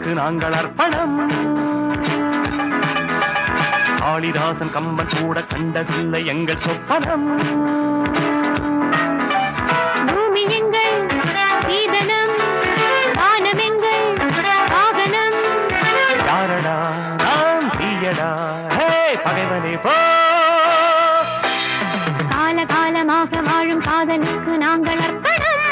காதலுக்கு நாங்கள் அர்ப்பணம் காளிதாசன் கம்பன் கூட கண்டதில்லை எங்கள் சொப்பனம் பூமி எங்கள் சீதனம் வானம் எங்கள் வாகனம் யாரடா நாம் தீயடா ஹே பகைவனே போ காலகாலமாக வாழும் காதலுக்கு நாங்கள் அர்ப்பணம்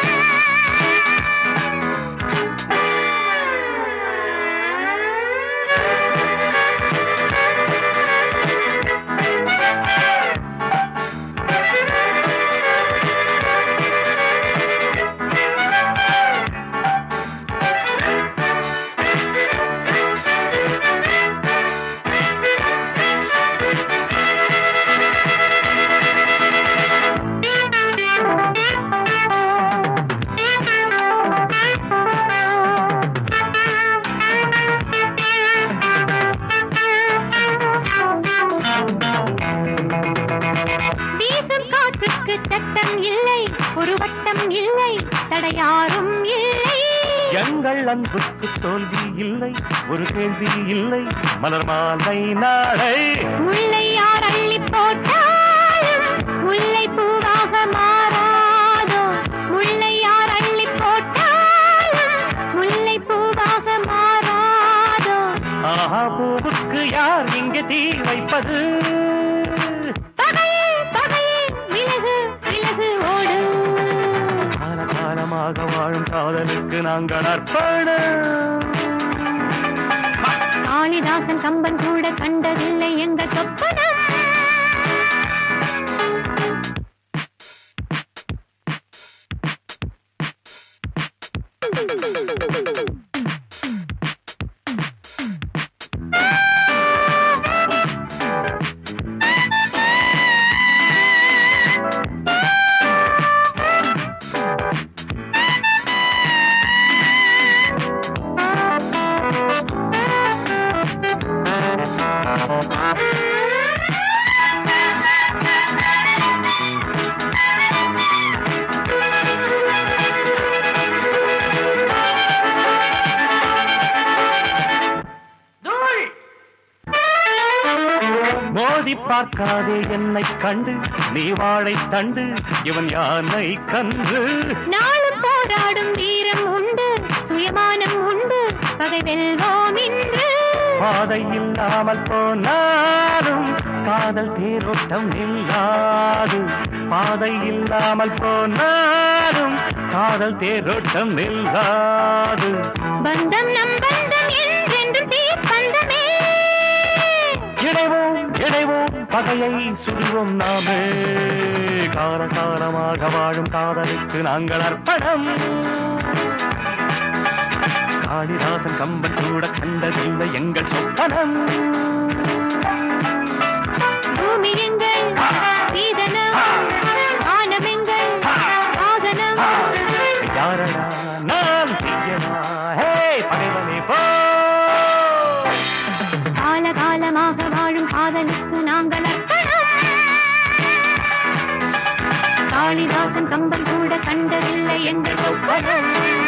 வீசும் காற்றுக்கு சட்டம் இல்லை ஒரு வட்டம் இல்லை தடையாரும் இல்லை எங்கள் அன்புக்கு தோல்வி இல்லை ஒரு கேள்வி இல்லை மலர் மாலை நாளை முல்லை யார் அள்ளி போட்டாலும் முல்லை பூவாக மாறாதோ முல்லை யார் அள்ளி போட்டாலும் முல்லை பூவாக மாறாதோ ஆஹா பூவுக்கு யார் இங்கே தீ வைப்பது பகையே பகையே விலகு விலகு ஓடு கால காலமாக வாழும் காதலுக்கு நாங்கள் அர்ப்பணம் காளிதாசன் கம்பன் கூட கண்டதில்லை எங்கள் சொப்பனம் மோதி பார்க்காதே என்னை கண்டு நீ வாழை தண்டு இவன் யானை கன்று நாளும் போராடும் வீரம் உண்டு சுயமானம் உண்டு பகை வெல்வோம் இன்று பாதை இல்லாமல் போனாலும் காதல் தேரோட்டம் நில்லாது பாதை இல்லாமல் போனாலும் காதல் தேரோட்டம் நில்லாது பந்தம் நம் பந்தம் என்றென்றும் தீப்பந்தமே இணைவோம் இணைவோம் பகையை சுடுவோம் நாமே காரகாரமாக வாழும் காதலுக்கு நாங்கள் அர்ப்பணம் காளிதாசன் கம்பன் கூட கண்டதில்லை எங்கள் சொப்பனம் பூமி எங்கள் சீதனம் வானம் எங்கள் வாகனம் யாரடா நாம் செய்யடா ஹே பகைவனே போ காலகாலமாக வாழும் காதலுக்கு நாங்கள் அர்ப்பணம் காளிதாசன் கம்பன் கூட கண்டதில்லை எங்கள் சொப்பனம்